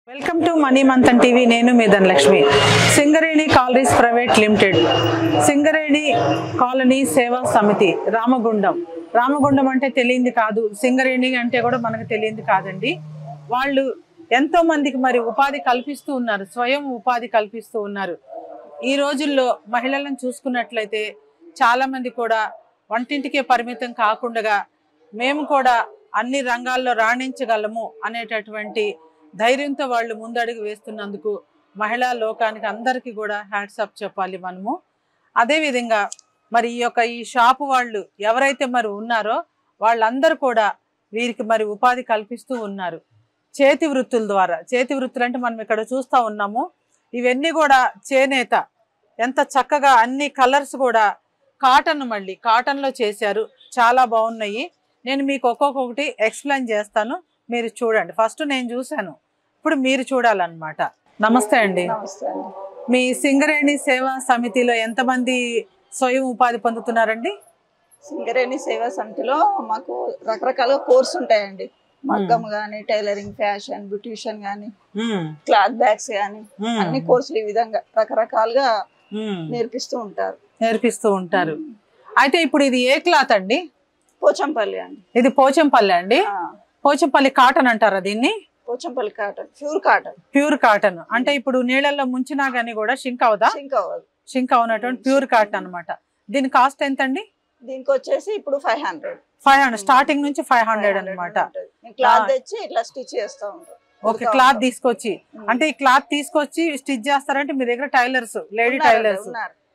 Welcome to money Manthan TV నేను మీ Dhanalakshmi Singareni collieries private limited Singareni colony Seva Samiti Ramagundam Ramagundam అంటే తెలియంది కాదు సింగరేణి అంటే కూడా మనకు తెలియంది కాదండి వాళ్ళు ఎంతో మందికి మరి ఉపాధి కల్పిస్తూ ఉన్నారు స్వయం ఉపాధి కల్పిస్తూ ఉన్నారు ఈ రోజుల్లో మహిళలను చూసుకున్నట్లయితే చాలా మంది కూడా వంటింటికే పరిమితం కాకుండా మేము కూడా అన్ని రంగాల్లో రాణించగలము అనేటటువంటి ధైర్యంతో వాళ్ళు ముందడుగు వేస్తున్నందుకు మహిళా లోకానికి అందరికీ కూడా హ్యాట్సప్ చెప్పాలి మనము అదేవిధంగా మరి ఈ యొక్క ఈ షాపు వాళ్ళు ఎవరైతే మరి ఉన్నారో వాళ్ళందరూ కూడా వీరికి మరి ఉపాధి కల్పిస్తూ ఉన్నారు చేతి వృత్తుల ద్వారా చేతి వృత్తులు అంటే మనం ఇక్కడ చూస్తూ ఉన్నాము ఇవన్నీ కూడా చేనేత ఎంత చక్కగా అన్ని కలర్స్ కూడా కాటన్ మళ్ళీ కాటన్లో చేశారు చాలా బాగున్నాయి నేను మీకు ఒక్కొక్కటి ఎక్స్ప్లెయిన్ చేస్తాను మీరు చూడండి ఫస్ట్ నేను చూశాను ఇప్పుడు మీరు చూడాలన్నమాట నమస్తే అండి నమస్తే అండి మీ సింగరేణి సేవా సమితిలో ఎంతమంది స్వయం ఉపాధి పొందుతున్నారండి సింగరేణి సేవా సమితిలో మాకు రకరకాల కోర్స్ ఉంటాయండి మగ్గం గానీ టైలరింగ్ ఫ్యాషన్ బ్యూటిషియన్ గానీ మ్మ్. క్లాత్ బ్యాగ్స్ గానీ మ్మ్. అన్ని కోర్సులు ఈ విధంగా రకరకాలుగా మ్మ్. నేర్పిస్తూ ఉంటారు నేర్పిస్తూ ఉంటారు అయితే ఇప్పుడు ఇది ఏ క్లాత్ అండి పోచంపల్లి అండి ఇది పోచంపల్లి అండి ఆ, పోచంపల్లి కాటన్ అంటారా దీన్ని Pochampally cotton pure cotton pure cotton అంటే ఇప్పుడు నీళ్ళల్లో ముంచినా గానీ కూడా షింక్ అవుదా సింక్ అవ్వదు షింక్ అవునటువంటి ప్యూర్ కాటన్ అన్నమాట దీని కాస్ట్ ఎంత అండి దీనికి వచ్చేసి ఇప్పుడు five hundred five hundred starting నుంచి ఫైవ్ హండ్రెడ్ అనమాట క్లాత్ ఆ. తెచ్చి ఇట్లా స్టిచ్ చేస్తూ ఉంటాం ఓకే క్లాత్ తీసుకొచ్చి అంటే ఈ క్లాత్ తీసుకొచ్చి స్టిచ్ చేస్తారంటే మీ దగ్గర టైలర్స్ లేడీ టైలర్స్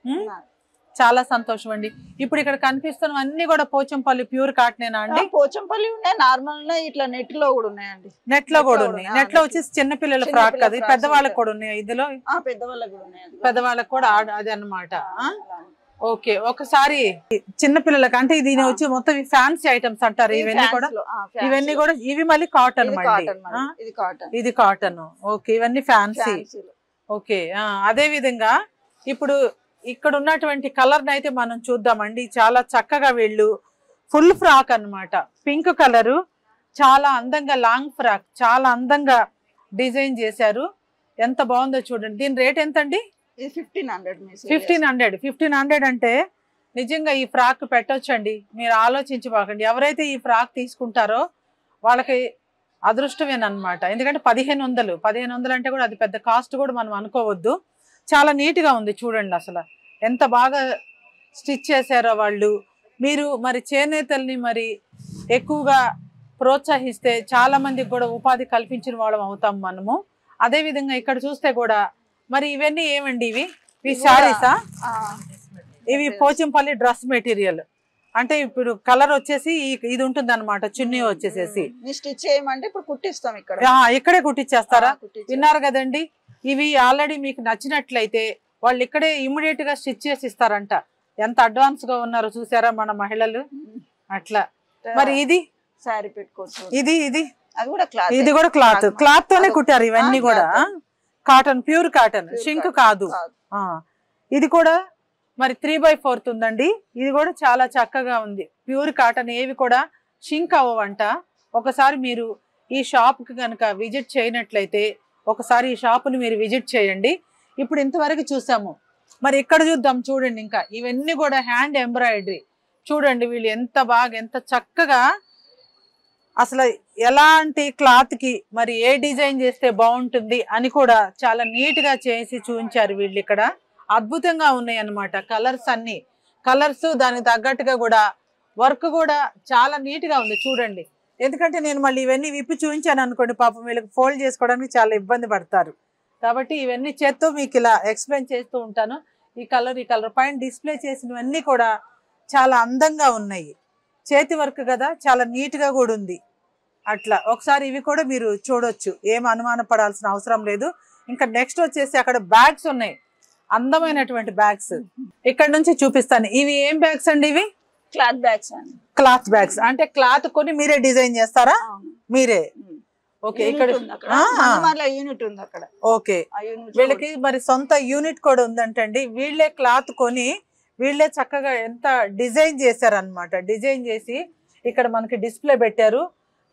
చాలా సంతోషం అండి ఇప్పుడు ఇక్కడ కనిపిస్తున్న అన్ని కూడా పోచంపల్లి ప్యూర్ కాటనేనా అండి పోచంపల్లి ఉన్నాయి నార్మల్ ఉన్నాయి ఇట్లా నెట్ లో కూడా ఉన్నాయండి నెట్ లో కూడా కూడా ఉన్నాయి ఉన్నాయి. నెట్ లో వచ్చేసి చిన్న పిల్లల చిన్న ఫ్రాక్ పిల్లల అది frocks పెద్దవాళ్ళకి ఉంటాయి. కూడా ఉన్నాయి ఇందులో ఆ పెద్దవాళ్ళకి కూడా ఉన్నాయండి పెద్దవాళ్ళకి కూడా ఆడ- అది అన్నమాట ఆ? ఓకే ఒకసారి చిన్న పిల్లలకి అంటే దీని ఆ. వచ్చి మొత్తం ఫ్యాన్సీ ఐటమ్స్ అంటారు ఈ ఇవన్నీ fans కూడా లో, ఆ, fans ఇవన్నీ లో. కూడా ఇవి మళ్ళీ కాటన్ ఇది మళ్ళీ కాటన్ ఆ? మళ్ళీ. ఇది కాటన్ ఇది కాటన్ ఓకే ఇవన్నీ ఫ్యాన్సీ ఫ్యాన్సీ ఓకే ఆ, అదే విధంగా ఇప్పుడు ఇక్కడ ఉన్నటువంటి కలర్ అయితే మనం చూద్దామండి చాలా చక్కగా వీళ్ళు ఫుల్ ఫ్రాక్ అన్నమాట పింక్ కలరు చాలా అందంగా లాంగ్ ఫ్రాక్ చాలా అందంగా డిజైన్ చేశారు ఎంత బాగుందో చూడండి దీని రేట్ ఎంత అండి ఇది fifteen hundred fifteen hundred fifteen hundred అంటే నిజంగా ఈ ఫ్రాక్ పెట్టొచ్చండి మీరు ఆలోచించబాకండి ఎవరైతే ఈ ఫ్రాక్ తీసుకుంటారో వాళ్ళకి అదృష్టమేనమాట ఎందుకంటే పదిహేను వందలు పదిహేను వందలు అంటే కూడా అది పెద్ద కాస్ట్ కూడా మనం అనుకోవద్దు చాలా నీట్గా ఉంది చూడండి అసలు ఎంత బాగా స్టిచ్ చేశారో వాళ్ళు మీరు మరి చేనేతల్ని మరి ఎక్కువగా ప్రోత్సహిస్తే చాలా మందికి కూడా ఉపాధి కల్పించిన వాళ్ళం అవుతాం మనము అదే విధంగా ఇక్కడ చూస్తే కూడా మరి ఇవన్నీ ఏమండి ఇవి ఇవి శారీసా ఇవి పోచంపల్లి డ్రెస్ మెటీరియల్ అంటే ఇప్పుడు కలర్ వచ్చేసి ఈ- ఇది ఉంటుంది అనమాట చున్నీ వచ్చేసేసి మీ స్టిచ్ చేయమంటే ఇప్పుడు కుట్టిస్తాం ఇక్కడ ఆ, ఇక్కడే కుట్టించేస్తారా ఆ, కుట్టించేస్తాం. విన్నారు కదండి ఇవి ఆల్రెడీ మీకు నచ్చినట్లయితే వాళ్ళు ఇక్కడే ఇమ్మీడియట్ గా స్టిచ్ చేసి ఇస్తారంట ఎంత అడ్వాన్స్ గా ఉన్నారో చూసారా మన మహిళలు అట్లా మరి ఇది శారీ పెట్టుకోవచ్చు ఇది ఇది అది కూడా క్లాత్ ఇది కూడా క్లాత్ కాదు. క్లాత్ తోనే అది- కుట్టారు ఇవన్నీ ఆ, కూడా cloth. Cotton pure cotton Pure shrink cotton. కాదు ఆ ఇది కూడా మరి త్రీ బై ఫోర్త్ ఉందండి ఇది కూడా చాలా చక్కగా ఉంది ప్యూర్ కాటన్ ఏవి కూడా షింక్ అవ్వవంట ఒకసారి మీరు ఈ షాప్కి కనుక విజిట్ చేయనట్లయితే ఒకసారి ఈ షాపుని మీరు విజిట్ చేయండి ఇప్పుడు ఇంతవరకు చూసాము మరి ఇక్కడ చూద్దాం చూడండి ఇంకా ఇవన్నీ కూడా హ్యాండ్ ఎంబ్రాయిడరీ చూడండి వీళ్ళు ఎంత బాగా ఎంత చక్కగా అసలు ఎలాంటి క్లాత్ కి మరి ఏ డిజైన్ చేస్తే బాగుంటుంది అని కూడా చాలా నీట్ గా చేసి చూపించారు వీళ్ళు ఇక్కడ అద్భుతంగా ఉన్నాయి అన్నమాట కలర్స్ అన్ని కలర్స్ దానికి తగ్గట్టుగా కూడా వర్క్ కూడా చాలా నీట్ గా ఉంది చూడండి ఎందుకంటే నేను మళ్ళీ ఇవన్నీ విప్పి చూపించాను అనుకోండి పాపం వీళ్ళకి ఫోల్డ్ చేసుకోవడానికి చాలా ఇబ్బంది పడతారు కాబట్టి ఇవన్నీ చేత్తో మీకు ఇలా ఎక్స్ప్లెయిన్ చేస్తూ ఉంటాను ఈ కలర్ ఈ కలర్ పైన డిస్ప్లే చేసినవన్నీ కూడా చాలా అందంగా ఉన్నాయి చేతి వర్క్ కదా చాలా నీట్గా కూడా ఉంది అట్లా ఒకసారి ఇవి కూడా మీరు చూడొచ్చు ఏం అనుమాన పడాల్సిన అవసరం లేదు ఇంకా నెక్స్ట్ వచ్చేసి అక్కడ బ్యాగ్స్ ఉన్నాయి అందమైనటువంటి బ్యాగ్స్ ఇక్కడ నుంచి చూపిస్తాను ఇవి ఏం బ్యాగ్స్ అండి ఇవి క్లాత్ బ్యాగ్స్ అండి క్లాత్ బ్యాగ్స్ అంటే క్లాత్ కొని మీరే డిజైన్ చేస్తారా అవును. మీరే ఉమ్. ఓకే Unit ఇక్కడ ఉంది అక్కడ. ఆ, మనమాల యూనిట్ ఉంది అక్కడ ఓకే ఆ యూనిట్ వీళ్ళకి మరి సొంత యూనిట్ కూడా ఉందంటండి వీళ్ళే క్లాత్ కొని వీళ్ళే చక్కగా ఎంత డిజైన్ చేశారనమాట డిజైన్ చేసి ఇక్కడ మనకి డిస్ప్లే పెట్టారు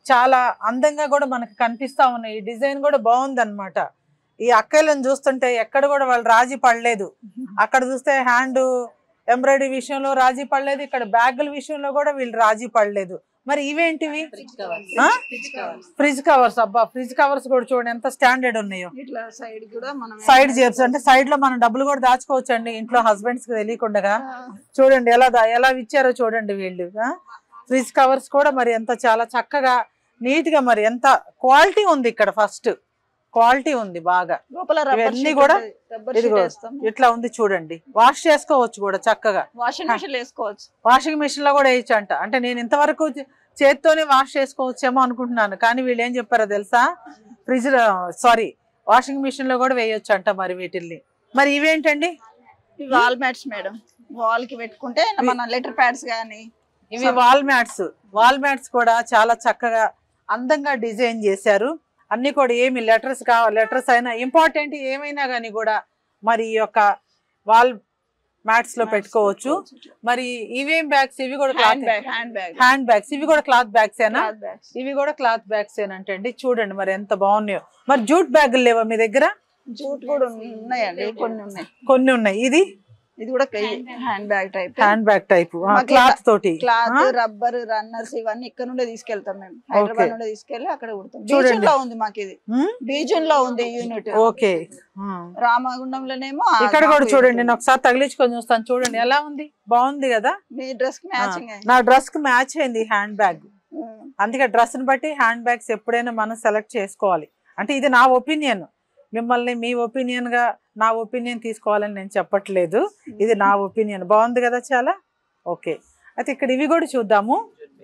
చాలా అందంగా కూడా మనకు కనిపిస్తా ఉన్నాయి ఈ డిజైన్ కూడా బాగుంది ఈ అక్కలను చూస్తుంటే ఎక్కడ కూడా వాళ్ళు రాజీ పడలేదు అక్కడ చూస్తే హ్యాండ్ ఎంబ్రాయిడరీ విషయంలో రాజీ పడలేదు ఇక్కడ బ్యాగుల విషయంలో కూడా వీళ్ళు రాజీ పడలేదు మరి ఇవేంటివి ఆ? ఫ్రిడ్జ్ కవర్స్ అబ్బా ఫ్రిడ్జ్ కవర్స్ కూడా చూడండి ఎంత స్టాండర్డ్ ఉన్నాయో ఇట్లా సైడ్ కూడా మనం సైడ్ జేబ్స్ అంటే సైడ్ లో మనం డబ్బులు కూడా దాచుకోవచ్చు అండి ఇంట్లో హస్బెండ్స్ కి తెలియకుండా చూడండి ఎలా దా- ఎలా ఇచ్చారో చూడండి వీళ్ళు ఫ్రిడ్జ్ కవర్స్ కూడా మరి ఎంత చాలా చక్కగా నీట్ గా మరి ఎంత క్వాలిటీ ఉంది ఇక్కడ ఫస్ట్ క్వాలిటీ ఉంది బాగా లోపల రబ్బర్ ఇవన్నీ కూడా రబ్బర్ ఇదిగో. షీట్ వేస్తాం ఇట్లా ఉంది చూడండి వాష్ చేసుకోవచ్చు కూడా చక్కగా వాషింగ్ మిషన్ వేసుకోవచ్చు వాషింగ్ మిషన్ లో కూడా వేయచ్చు అంట అంటే నేను ఇంతవరకు చే- చేత్తోనే వాష్ చేసుకోవచ్చేమో అనుకుంటున్నాను కానీ వీళ్ళు ఏం చెప్పారో తెలుసా ఫ్రిడ్జ్ లో సారీ వాషింగ్ మిషన్ లో కూడా వేయొచ్చు అంట మరి వీటిల్ని మరి ఇవేంటండి వాల్ మ్యాట్స్ మేడం వాల్ కి పెట్టుకుంటే మన లెటర్ ప్యాడ్స్ గానీ ఇవి వాల్ మ్యాట్స్ వాల్ మ్యాట్స్ కూడా చాలా చక్కగా అందంగా డిజైన్ చేశారు అన్ని కూడా ఏమి లెటర్స్ కావాలి లెటర్స్ అయినా ఇంపార్టెంట్ ఏమైనా కానీ కూడా మరి ఈ యొక్క వాల్ మ్యాట్స్ లో పెట్టుకోవచ్చు మరి ఇవేం బ్యాగ్స్ ఇవి కూడా hand cloth bag hand bag hand bags ఇవి కూడా క్లాత్ బ్యాగ్స్ ఏనా బ్యాగ్స్ ఇవి కూడా క్లాత్ బ్యాగ్స్ ఏనంటండి చూడండి మరి ఎంత బాగున్నాయో మరి జూట్ బ్యాగులు లేవా మీ దగ్గర జూట్ కూడా ఉన్నాయండి కొన్ని ఉన్నాయి కొన్ని ఉన్నాయి ఇది ఇది కూడా hand bag type hand bag type మాకు క్లాత్ తోటి క్లాత్ ఆ? రబ్బర్ రన్నర్స్ ఇవన్నీ ఇక్కడ నుండే తీసుకెళ్తాం మేము హైదరాబాద్ నుండి తీసుకెళ్లి అక్కడ కుడతాం చూడండి. బీజన్ లో ఉంది మాకు ఇది ఉమ్, బీజన్ లో ఉంది యూనిట్ ఓకే ఆ. రామగుండంలోనేమో ఆ ఇక్కడ కూడా మాకు చూడండి ఇది. నేను ఒకసారి తగిలించుకొని చూస్తాను చూడండి ఎలా ఉంది బాగుంది కదా మీ డ్రెస్ కి మ్యాచింగ్ అయింది నా డ్రెస్ కి మ్యాచ్ అయింది హ్యాండ్ బ్యాగ్ అందుకే డ్రెస్ ని బట్టి హ్యాండ్ బ్యాగ్స్ ఎప్పుడైనా మనం సెలెక్ట్ చేసుకోవాలి అంటే ఇది నా ఒపీనియన్ మిమ్మల్ని మీ ఒపీనియన్ గా నా ఒపీనియన్ తీసుకోవాలని నేను చెప్పట్లేదు ఇది నా ఒపీనియన్ బాగుంది కదా చాలా ఓకే అయితే ఇక్కడ ఇవి కూడా చూద్దాము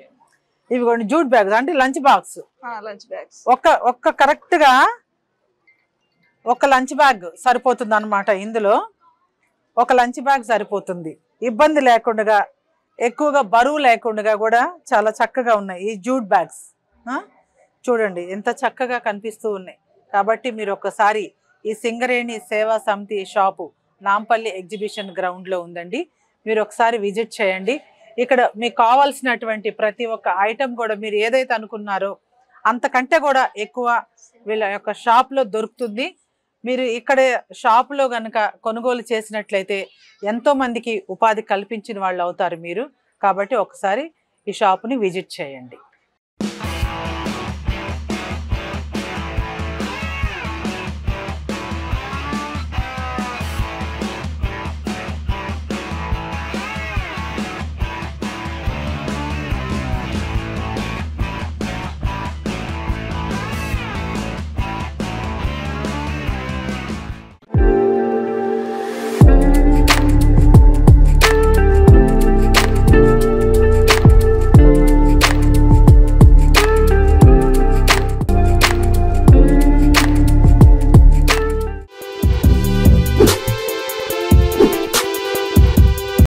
ఇవి కూడా జూట్ బ్యాగ్స్ అంటే లంచ్ బాక్స్ లంచ్ బ్యాగ్స్ ఒక్క ఒక్క కరెక్ట్ గా ఒక లంచ్ బ్యాగ్ సరిపోతుంది అనమాట ఇందులో ఒక లంచ్ బ్యాగ్ సరిపోతుంది ఇబ్బంది లేకుండా ఎక్కువగా బరువు లేకుండా కూడా చాలా చక్కగా ఉన్నాయి ఈ జూట్ బ్యాగ్స్ ఆ? చూడండి ఎంత చక్కగా కనిపిస్తూ ఉన్నాయి కాబట్టి మీరు ఒక్కసారి ఈ సింగరేణి సేవా సమితి షాపు నాంపల్లి ఎగ్జిబిషన్ గ్రౌండ్ లో ఉందండి మీరు ఒకసారి విజిట్ చేయండి ఇక్కడ మీకు కావాల్సినటువంటి ప్రతి ఒక్క ఐటెం కూడా మీరు ఏదైతే అనుకున్నారో అంతకంటే కూడా ఎక్కువ వీళ్ళ యొక్క షాప్లో దొరుకుతుంది మీరు ఇక్కడే షాపులో కనుక కొనుగోలు చేసినట్లయితే ఎంతో మందికి ఉపాధి కల్పించిన వాళ్ళు అవుతారు మీరు కాబట్టి ఒకసారి ఈ షాపుని విజిట్ చేయండి